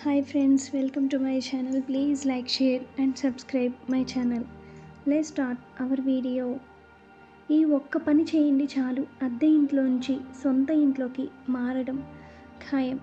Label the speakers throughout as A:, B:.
A: hi friends welcome to my channel please like share and subscribe my channel లే start our video ఈ ఒక్క పని చేయండి చాలు అద్దె ఇంట్లోంచి సొంత ఇంట్లోకి మారడం ఖాయం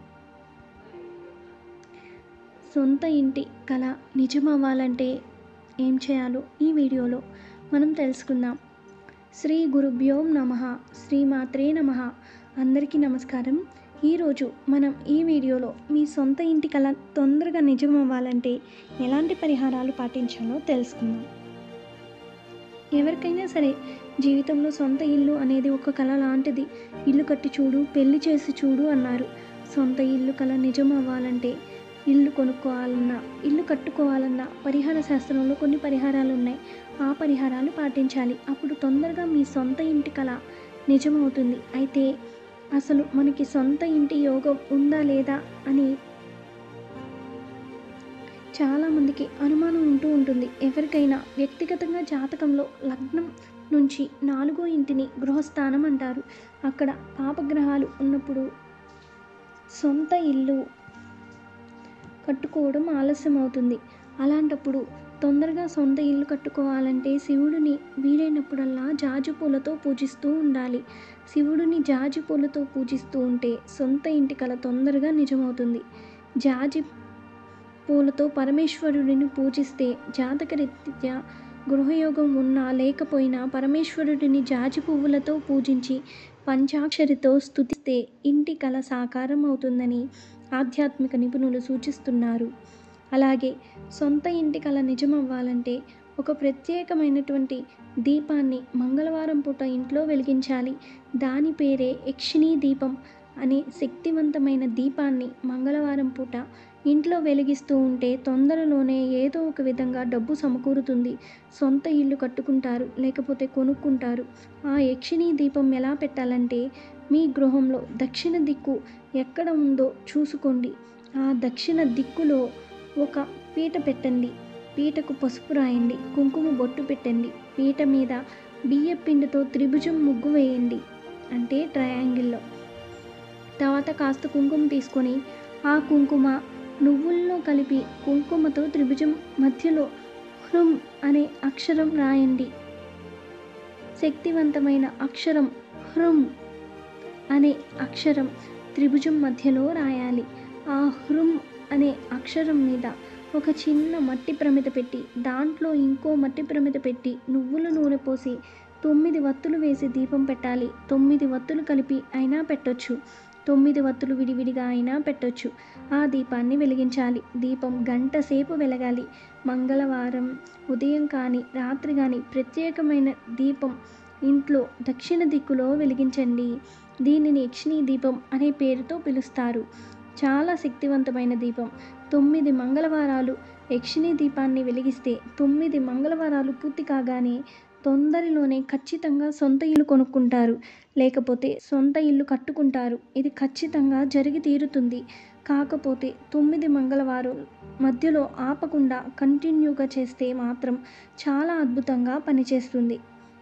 A: సొంత ఇంటి కళ నిజం అవ్వాలంటే ఏం చేయాలో ఈ వీడియోలో మనం తెలుసుకుందాం శ్రీ గురుభ్యోం నమ శ్రీమాత్రే నమ అందరికీ నమస్కారం ఈరోజు మనం ఈ వీడియోలో మీ సొంత ఇంటి కళ తొందరగా నిజం అవ్వాలంటే ఎలాంటి పరిహారాలు పాటించాలో తెలుసుకుందాం ఎవరికైనా సరే జీవితంలో సొంత ఇల్లు అనేది ఒక కళ లాంటిది ఇల్లు కట్టి చూడు పెళ్లి చేసి చూడు అన్నారు సొంత ఇల్లు కళ నిజం అవ్వాలంటే ఇల్లు కొనుక్కోవాలన్నా ఇల్లు కట్టుకోవాలన్నా పరిహార శాస్త్రంలో కొన్ని పరిహారాలు ఉన్నాయి ఆ పరిహారాలు పాటించాలి అప్పుడు తొందరగా మీ సొంత ఇంటి కళ నిజమవుతుంది అయితే అసలు మనకి సొంత ఇంటి యోగం ఉందా లేదా అని చాలామందికి అనుమానం ఉంటూ ఉంటుంది ఎవరికైనా వ్యక్తిగతంగా జాతకంలో లగ్నం నుంచి నాలుగో ఇంటిని గృహస్థానం అంటారు అక్కడ పాపగ్రహాలు ఉన్నప్పుడు సొంత ఇల్లు కట్టుకోవడం ఆలస్యం అవుతుంది అలాంటప్పుడు తొందరగా సొంత ఇల్లు కట్టుకోవాలంటే శివుడిని వీలైనప్పుడల్లా జాజి పూలతో పూజిస్తూ ఉండాలి శివుడిని జాజి పూలతో పూజిస్తూ ఉంటే సొంత ఇంటి కల తొందరగా నిజమవుతుంది జాజి పూలతో పరమేశ్వరుడిని పూజిస్తే జాతకరీత్యా గృహయోగం ఉన్నా లేకపోయినా పరమేశ్వరుడిని జాజి పువ్వులతో పూజించి పంచాక్షరితో స్తుతిస్తే ఇంటి కల సాకారం అవుతుందని ఆధ్యాత్మిక నిపుణులు సూచిస్తున్నారు అలాగే సొంత ఇంటి కల నిజమవ్వాలంటే ఒక ప్రత్యేకమైనటువంటి దీపాన్ని మంగళవారం పూట ఇంట్లో వెలిగించాలి దాని పేరే యక్షిణీ దీపం అనే శక్తివంతమైన దీపాన్ని మంగళవారం పూట ఇంట్లో వెలిగిస్తూ ఉంటే తొందరలోనే ఏదో ఒక విధంగా డబ్బు సమకూరుతుంది సొంత ఇల్లు కట్టుకుంటారు లేకపోతే కొనుక్కుంటారు ఆ యక్షిణీ దీపం ఎలా పెట్టాలంటే మీ గృహంలో దక్షిణ దిక్కు ఎక్కడ ఉందో చూసుకోండి ఆ దక్షిణ దిక్కులో ఒక పీట పెట్టండి పీటకు పసుపు రాయండి కుంకుమ బొట్టు పెట్టండి పీట మీద బియ్య పిండితో త్రిభుజం ముగ్గు వేయండి అంటే ట్రయాంగిల్లో తర్వాత కాస్త కుంకుమ తీసుకొని ఆ కుంకుమ నువ్వుల్లో కలిపి కుంకుమతో త్రిభుజం మధ్యలో హృం అనే అక్షరం రాయండి శక్తివంతమైన అక్షరం హృం అనే అక్షరం త్రిభుజం మధ్యలో రాయాలి ఆ హృం అనే అక్షరం మీద ఒక చిన్న మట్టి ప్రమిద పెట్టి దాంట్లో ఇంకో మట్టి ప్రమిద పెట్టి నువ్వుల నూనె పోసి తొమ్మిది వత్తులు వేసి దీపం పెట్టాలి తొమ్మిది వత్తులు కలిపి అయినా పెట్టొచ్చు తొమ్మిది వత్తులు విడివిడిగా అయినా పెట్టొచ్చు ఆ దీపాన్ని వెలిగించాలి దీపం గంట సేపు వెలగాలి మంగళవారం ఉదయం కానీ రాత్రి కానీ ప్రత్యేకమైన దీపం ఇంట్లో దక్షిణ దిక్కులో వెలిగించండి దీనిని యక్షిణీ దీపం అనే పేరుతో పిలుస్తారు చాలా శక్తివంతమైన దీపం తొమ్మిది మంగళవారాలు యక్షిణీ దీపాన్ని వెలిగిస్తే తొమ్మిది మంగళవారాలు పూర్తి కాగానే తొందరలోనే ఖచ్చితంగా సొంత ఇల్లు కొనుక్కుంటారు లేకపోతే సొంత ఇల్లు కట్టుకుంటారు ఇది ఖచ్చితంగా జరిగి తీరుతుంది కాకపోతే తొమ్మిది మంగళవారం మధ్యలో ఆపకుండా కంటిన్యూగా చేస్తే మాత్రం చాలా అద్భుతంగా పనిచేస్తుంది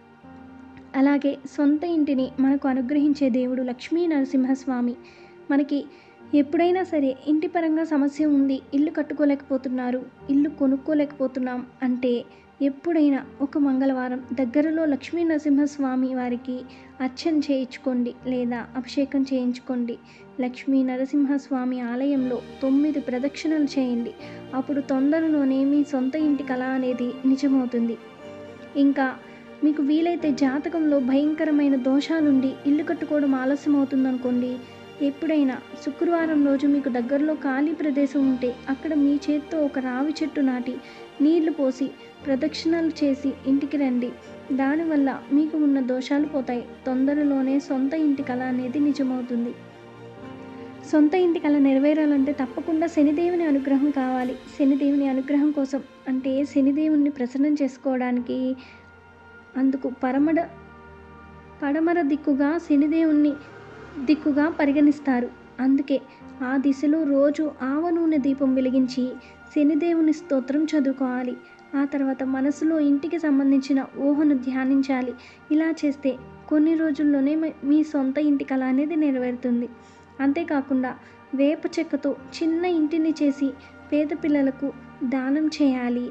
A: అలాగే సొంత ఇంటిని మనకు అనుగ్రహించే దేవుడు లక్ష్మీ నరసింహస్వామి మనకి ఎప్పుడైనా సరే ఇంటి పరంగా సమస్య ఉంది ఇల్లు కట్టుకోలేకపోతున్నారు ఇల్లు కొనుక్కోలేకపోతున్నాం అంటే ఎప్పుడైనా ఒక మంగళవారం దగ్గరలో లక్ష్మీ నరసింహస్వామి వారికి అర్చన చేయించుకోండి లేదా అభిషేకం చేయించుకోండి లక్ష్మీ నరసింహస్వామి ఆలయంలో తొమ్మిది ప్రదక్షిణలు చేయండి అప్పుడు తొందరలోనే మీ సొంత ఇంటి కళ అనేది నిజమవుతుంది ఇంకా మీకు వీలైతే జాతకంలో భయంకరమైన దోషాలుండి ఇల్లు కట్టుకోవడం ఆలస్యం అవుతుందనుకోండి ఎప్పుడైనా శుక్రవారం రోజు మీకు దగ్గరలో ఖాళీ ప్రదేశం ఉంటే అక్కడ మీ చేత్తో ఒక రావి చెట్టు నాటి నీళ్లు పోసి ప్రదక్షిణలు చేసి ఇంటికి రండి దానివల్ల మీకు ఉన్న దోషాలు పోతాయి తొందరలోనే సొంత ఇంటి కళ అనేది నిజమవుతుంది సొంత ఇంటి కళ నెరవేరాలంటే తప్పకుండా శనిదేవుని అనుగ్రహం కావాలి శనిదేవుని అనుగ్రహం కోసం అంటే శనిదేవుని ప్రసన్నం చేసుకోవడానికి అందుకు పరమడ పడమర దిక్కుగా శనిదేవుణ్ణి దిక్కుగా పరిగణిస్తారు అందుకే ఆ దిశలో రోజు ఆవ నూనె దీపం వెలిగించి శనిదేవుని స్తోత్రం చదువుకోవాలి ఆ తర్వాత మనసులో ఇంటికి సంబంధించిన ఊహను ధ్యానించాలి ఇలా చేస్తే కొన్ని రోజుల్లోనే మీ సొంత ఇంటి కళ అనేది నెరవేరుతుంది అంతేకాకుండా వేప చెక్కతో చిన్న ఇంటిని చేసి పేద పిల్లలకు దానం చేయాలి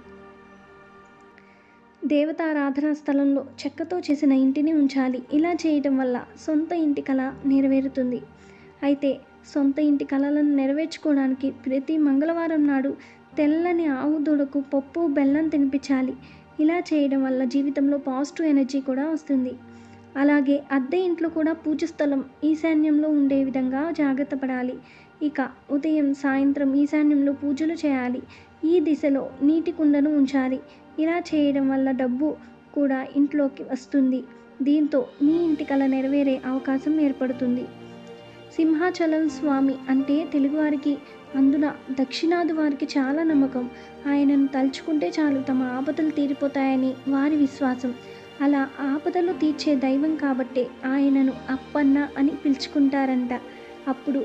A: దేవతారాధనా స్థలంలో చెక్కతో చేసిన ఇంటిని ఉంచాలి ఇలా చేయడం వల్ల సొంత ఇంటి కళ నెరవేరుతుంది అయితే సొంత ఇంటి కళలను నెరవేర్చుకోవడానికి ప్రతి మంగళవారం నాడు తెల్లని ఆవు దూడకు పప్పు బెల్లం తినిపించాలి ఇలా చేయడం వల్ల జీవితంలో పాజిటివ్ ఎనర్జీ కూడా వస్తుంది అలాగే అద్దె ఇంట్లో కూడా పూజ స్థలం ఈశాన్యంలో ఉండే విధంగా జాగ్రత్త పడాలి ఇక ఉదయం సాయంత్రం ఈశాన్యంలో పూజలు చేయాలి ఈ దిశలో నీటి కుండను ఉంచాలి ఇలా చేయడం వల్ల డబ్బు కూడా ఇంట్లోకి వస్తుంది దీంతో మీ ఇంటి కల నెరవేరే అవకాశం ఏర్పడుతుంది సింహాచలం స్వామి అంటే తెలుగువారికి అందున దక్షిణాది వారికి చాలా నమ్మకం ఆయనను తలుచుకుంటే చాలు తమ ఆపదలు తీరిపోతాయని వారి విశ్వాసం అలా ఆపదలు తీర్చే దైవం కాబట్టే ఆయనను అప్పన్న అని పిలుచుకుంటారంట అప్పుడు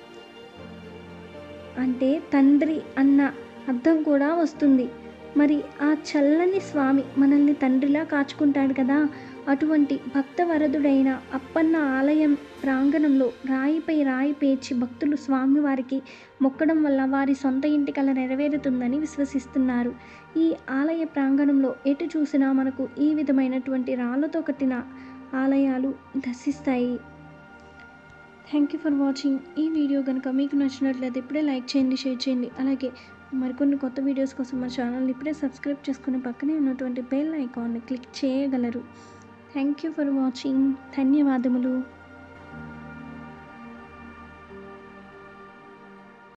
A: అంటే తండ్రి అన్న అర్థం కూడా వస్తుంది మరి ఆ చల్లని స్వామి మనల్ని తండ్రిలా కాచుకుంటాడు కదా అటువంటి భక్తవరదుడైన అప్పన్న ఆలయం ప్రాంగణంలో రాయిపై రాయి పేర్చి భక్తులు స్వామివారికి మొక్కడం వల్ల వారి సొంత ఇంటి కల నెరవేరుతుందని విశ్వసిస్తున్నారు ఈ ఆలయ ప్రాంగణంలో ఎటు చూసినా మనకు ఈ విధమైనటువంటి రాళ్ళతో కట్టిన ఆలయాలు దర్శిస్తాయి థ్యాంక్ యూ ఫర్ వాచింగ్ ఈ వీడియో కనుక మీకు నచ్చినట్లయితే ఇప్పుడే లైక్ చేయండి షేర్ చేయండి అలాగే మరికొన్ని కొత్త వీడియోస్ కోసం మా ఛానల్ని ఇప్పుడే సబ్స్క్రైబ్ చేసుకుని పక్కనే ఉన్నటువంటి బెల్ ఐకాన్ని క్లిక్ చేయగలరు థ్యాంక్ యూ ఫర్ వాచింగ్ ధన్యవాదములు